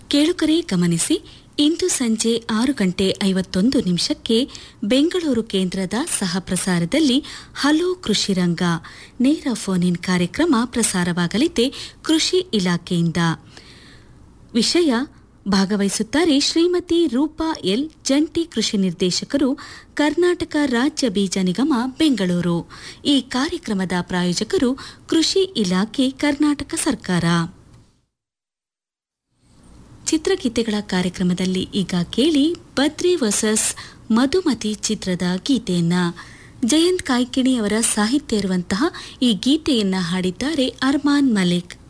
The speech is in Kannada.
ಕೇಳುಕರೇ ಗಮನಿಸಿ ಇಂದು ಸಂಜೆ ಆರು ಗಂಟೆ ಐವತ್ತೊಂದು ನಿಮಿಷಕ್ಕೆ ಬೆಂಗಳೂರು ಕೇಂದ್ರದ ಸಹ ಪ್ರಸಾರದಲ್ಲಿ ಹಲೋ ಕೃಷಿ ರಂಗ ನೇರ ಫೋನ್ ಇನ್ ಕಾರ್ಯಕ್ರಮ ಪ್ರಸಾರವಾಗಲಿದೆ ಕೃಷಿ ಇಲಾಖೆಯಿಂದ ವಿಷಯ ಭಾಗವಹಿಸುತ್ತಾರೆ ಶ್ರೀಮತಿ ರೂಪಾ ಎಲ್ ಜಂಟಿ ಕೃಷಿ ನಿರ್ದೇಶಕರು ಕರ್ನಾಟಕ ರಾಜ್ಯ ಬೀಜ ನಿಗಮ ಬೆಂಗಳೂರು ಈ ಕಾರ್ಯಕ್ರಮದ ಪ್ರಾಯೋಜಕರು ಕೃಷಿ ಇಲಾಖೆ ಕರ್ನಾಟಕ ಸರ್ಕಾರ ಚಿತ್ರಗೀತೆಗಳ ಕಾರ್ಯಕ್ರಮದಲ್ಲಿ ಈಗ ಕೇಳಿ ಬದ್ರಿ ವರ್ಸಸ್ ಮಧುಮತಿ ಚಿತ್ರದ ಗೀತೆಯನ್ನ ಜಯಂತ್ ಕಾಯ್ಕಿಣಿ ಅವರ ಸಾಹಿತ್ಯ ಇರುವಂತಹ ಈ ಗೀತೆಯನ್ನ ಹಾಡಿದ್ದಾರೆ ಅರ್ಮಾನ್ ಮಲಿಕ್